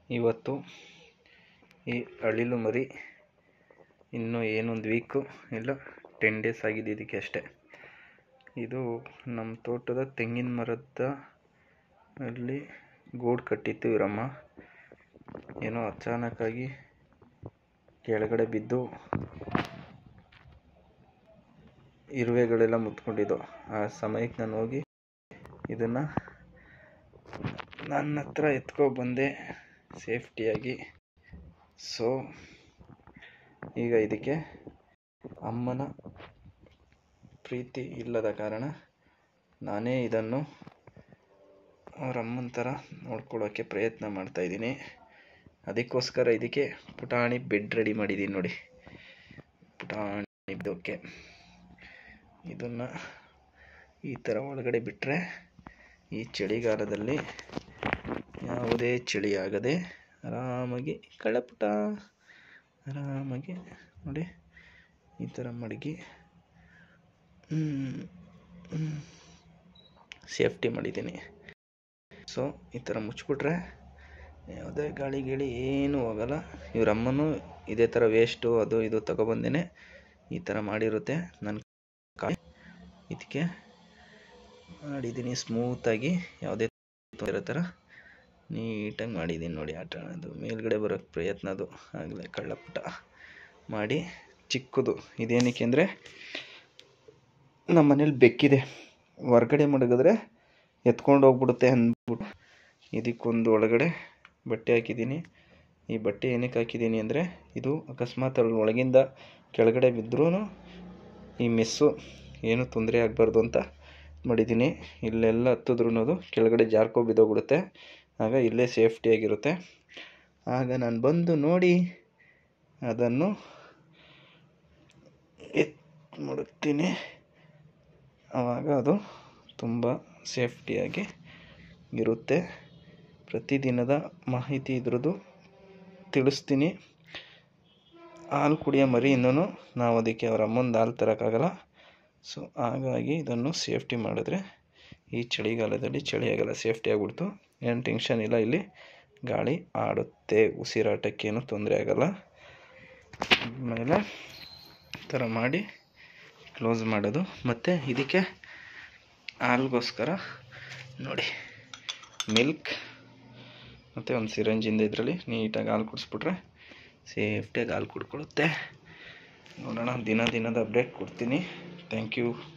ಇವತ್ತು ಈ ಅಳಿಲು ಮರಿ ಇನ್ನೂ ಏನೊಂದು ವೀಕು ಇಲ್ಲ ಟೆನ್ ಡೇಸ್ ಆಗಿದೆ ಇದಕ್ಕೆ ಅಷ್ಟೇ ಇದು ನಮ್ಮ ತೋಟದ ತೆಂಗಿನ ಮರದ ಅಲ್ಲಿ ಗೂಡು ಕಟ್ಟಿತ್ತು ಇವರಮ್ಮ ಏನೋ ಅಚಾನಕ್ಕಾಗಿ ಕೆಳಗಡೆ ಬಿದ್ದು ಇರುವೆಗಳೆಲ್ಲ ಮುತ್ಕೊಂಡಿದ್ದು ಆ ಸಮಯಕ್ಕೆ ನಾನು ಹೋಗಿ ಇದನ್ನು ನನ್ನ ಹತ್ರ ಎತ್ಕೊ ಬಂದೆ ಸೇಫ್ಟಿಯಾಗಿ ಸೊ ಈಗ ಇದಕ್ಕೆ ಅಮ್ಮನ ಪ್ರೀತಿ ಇಲ್ಲದ ಕಾರಣ ನಾನೇ ಇದನ್ನು ಅವ್ರ ಅಮ್ಮನ ಥರ ನೋಡ್ಕೊಳ್ಳೋಕ್ಕೆ ಪ್ರಯತ್ನ ಮಾಡ್ತಾಯಿದ್ದೀನಿ ಅದಕ್ಕೋಸ್ಕರ ಇದಕ್ಕೆ ಪುಟಾಣಿ ಬೆಡ್ ರೆಡಿ ಮಾಡಿದ್ದೀನಿ ನೋಡಿ ಪುಟಾಣಿ ಇದ್ದೋಕ್ಕೆ ಇದನ್ನು ಈ ಥರ ಒಳಗಡೆ ಬಿಟ್ಟರೆ ಈ ಚಳಿಗಾಲದಲ್ಲಿ ಯಾವುದೇ ಚಳಿ ಆಗದೆ ಆರಾಮಾಗಿ ಕಳ್ಳಪುಟ ಆರಾಮಾಗಿ ನೋಡಿ ಈ ಥರ ಮಡಗಿ ಸೇಫ್ಟಿ ಮಾಡಿದ್ದೀನಿ ಸೊ ಈ ಥರ ಮುಚ್ಚಿಬಿಟ್ರೆ ಯಾವುದೇ ಗಾಳಿ ಗಿಳಿ ಏನೂ ಹೋಗಲ್ಲ ಇವ್ರ ಅಮ್ಮನೂ ಇದೇ ಥರ ವೇಸ್ಟು ಅದು ಇದು ತಗೊಬಂದೇ ಈ ಥರ ಮಾಡಿರುತ್ತೆ ನನ್ನ ಕಾಯಿ ಇದಕ್ಕೆ ಮಾಡಿದ್ದೀನಿ ಸ್ಮೂತಾಗಿ ಯಾವುದೇ ಇರೋ ಥರ ನೀಟಾಗಿ ಮಾಡಿದ್ದೀನಿ ನೋಡಿ ಆಟ ಅದು ಮೇಲ್ಗಡೆ ಬರೋಕ್ಕೆ ಪ್ರಯತ್ನ ಅದು ಆಗಲೇ ಕಳ್ಳಪುಟ ಮಾಡಿ ಚಿಕ್ಕದು ಇದೇನಕ್ಕೆ ಅಂದರೆ ನಮ್ಮ ಮನೇಲಿ ಬೆಕ್ಕಿದೆ ಹೊರ್ಗಡೆ ಮಡಗಿದ್ರೆ ಎತ್ಕೊಂಡು ಹೋಗ್ಬಿಡುತ್ತೆ ಅಂದ್ಬಿಟ್ಟು ಇದಕ್ಕೊಂದು ಒಳಗಡೆ ಬಟ್ಟೆ ಹಾಕಿದ್ದೀನಿ ಈ ಬಟ್ಟೆ ಏನಕ್ಕೆ ಹಾಕಿದ್ದೀನಿ ಅಂದರೆ ಇದು ಅಕಸ್ಮಾತ್ ಅಲ್ಲಿ ಒಳಗಿಂದ ಕೆಳಗಡೆ ಬಿದ್ದರೂ ಈ ಮೆಸ್ಸು ಏನು ತೊಂದರೆ ಆಗಬಾರ್ದು ಅಂತ ಮಾಡಿದ್ದೀನಿ ಇಲ್ಲೆಲ್ಲ ಹತ್ತಿದ್ರೂ ಅದು ಕೆಳಗಡೆ ಜಾರ್ಕೊ ಬಿದ್ದೋಗ್ಬಿಡುತ್ತೆ ಆಗ ಇಲ್ಲೇ ಸೇಫ್ಟಿಯಾಗಿರುತ್ತೆ ಆಗ ನಾನು ಬಂದು ನೋಡಿ ಅದನ್ನು ಎತ್ ಮಡಗ್ತೀನಿ ಆವಾಗ ಅದು ತುಂಬ ಸೇಫ್ಟಿಯಾಗಿ ಇರುತ್ತೆ ಪ್ರತಿದಿನದ ಮಾಹಿತಿ ಇದ್ರದ್ದು ತಿಳಿಸ್ತೀನಿ ಹಾಲು ಕುಡಿಯೋ ಮರಿಯಿಂದನೂ ನಾವು ಅದಕ್ಕೆ ಅವ್ರ ಅಮ್ಮಂದು ಹಾಲು ತರೋಕ್ಕಾಗಲ್ಲ ಸೊ ಹಾಗಾಗಿ ಇದನ್ನು ಸೇಫ್ಟಿ ಮಾಡಿದ್ರೆ ಈ ಚಳಿಗಾಲದಲ್ಲಿ ಚಳಿ ಆಗಲ್ಲ ಸೇಫ್ಟಿ ಆಗಿಬಿಡ್ತು ಏನು ಟೆನ್ಷನ್ ಇಲ್ಲ ಇಲ್ಲಿ ಗಾಳಿ ಆಡುತ್ತೆ ಉಸಿರಾಟಕ್ಕೇನು ತೊಂದರೆ ಆಗಲ್ಲ ಆಮೇಲೆ ಈ ಥರ ಮಾಡಿ ಕ್ಲೋಸ್ ಮಾಡೋದು ಮತ್ತು ಇದಕ್ಕೆ ಹಾಲ್ಗೋಸ್ಕರ ನೋಡಿ ಮಿಲ್ಕ್ ಮತ್ತು ಒಂದು ಸಿರಂಜಿಂದ ಇದರಲ್ಲಿ ನೀಟಾಗಿ ಹಾಲು ಕುಡಿಸ್ಬಿಟ್ರೆ ಸೇಫ್ಟಿಯಾಗಿ ಹಾಲು ಕುಡ್ಕೊಳ್ಳುತ್ತೆ ನೋಡೋಣ ದಿನ ದಿನದ ಅಪ್ಡೇಟ್ ಕೊಡ್ತೀನಿ ಥ್ಯಾಂಕ್ ಯು